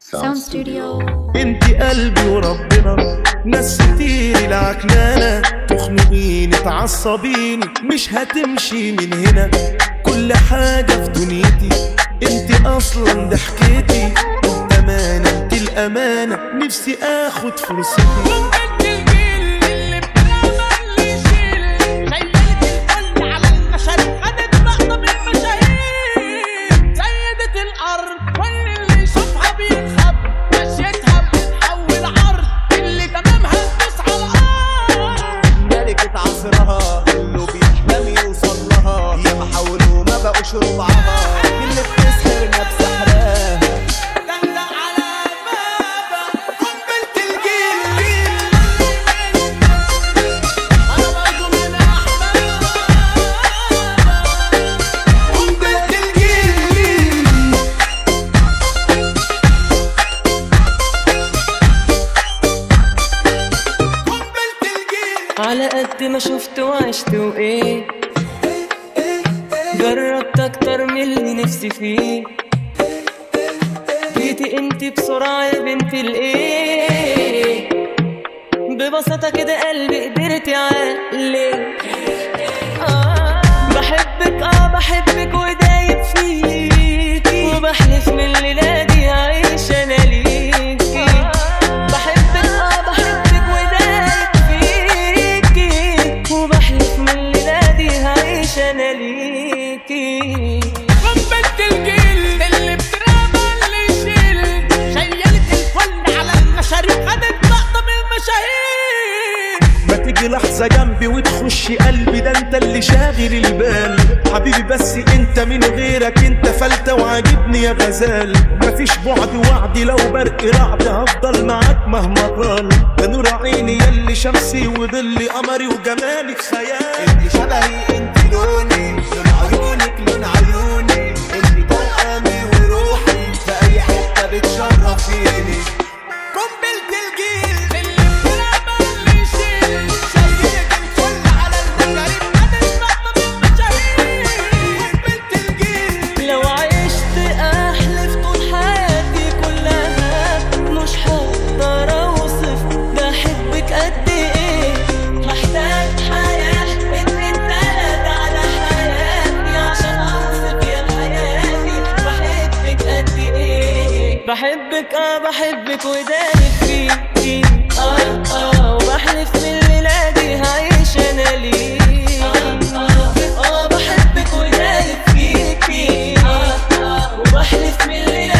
ساوند ستوديو انت قلبي وربنا ناس كتير العكنانة تخنقيني تعصبيني مش هتمشي من هنا كل حاجة في دنيتي انت اصلا ضحكتي الامانة انت الامانة نفسي اخد فرصتي بنت الجيل اللي بتعمل لي شيل شيلت الكل على المشاريع خدت لقطة من المشاهير سيدة الأرض كل اللي يشوفها بيتخب مشيتها بتتحول عرض اللي تمامها تدوس على الأرض ملكة عصرها كله بيحلم يوصل لها ياما حاولوا ما بقوش ربعها اللي بتسحر نفس حراها دلق على بابا قنبلة الجيل أنا برضو من أحبابها قنبلة الجيل قنبلة الجيل على قد ما شفت وعشت وايه جربت اكتر من اللي نفسي فيه جيتي انت بسرعة يا بنت الايه ببساطة كده قلبي قدرت عليك آه بحبك اه بحبك ودايب فيكي وبحلف من الليلة دي هعيش انا ليكي بحبك اه بحبك ودايب فيكي وبحلف من الليلة دي هعيش انا ليكي قنبلة الجيل اللي بترمى اللي يشيل شيلت الكل على المشاريع خدت لقطة من المشاهير ما تيجي لحظة جنبي وتخشي قلبي ده انت اللي شاغل البال حبيبي بس انت من غيرك انت فلتة وعاجبني يا غزال مفيش بعد وعدي لو برق رعد هفضل معاك مهما طال ده نور عيني يلي شمسي وظل قمري وجمالك خيال انت شبهي انت لوني لون عيونك لون عيوني انت طلقامي وروحي في اي حتة بتشرفيني قنبلة الجيل اللي بترمى اللي يشيل شيلت الكل على المشاريع خدت لقطة من المشاهير قنبلة الجيل لو عشت احلف طول حياتي كلها مش هقدر اوصف بحبك قد ايه محتاج حياة اتنين تلاتة على حياتي عشان اوصف يا حياتي بحبك قد ايه بحبك اه بحبك ودايب فيكي اه اه وبحلف من الليلة دي هعيش انا ليكي اه بحبك ودايب فيكي اه اه وبحلف من الليلة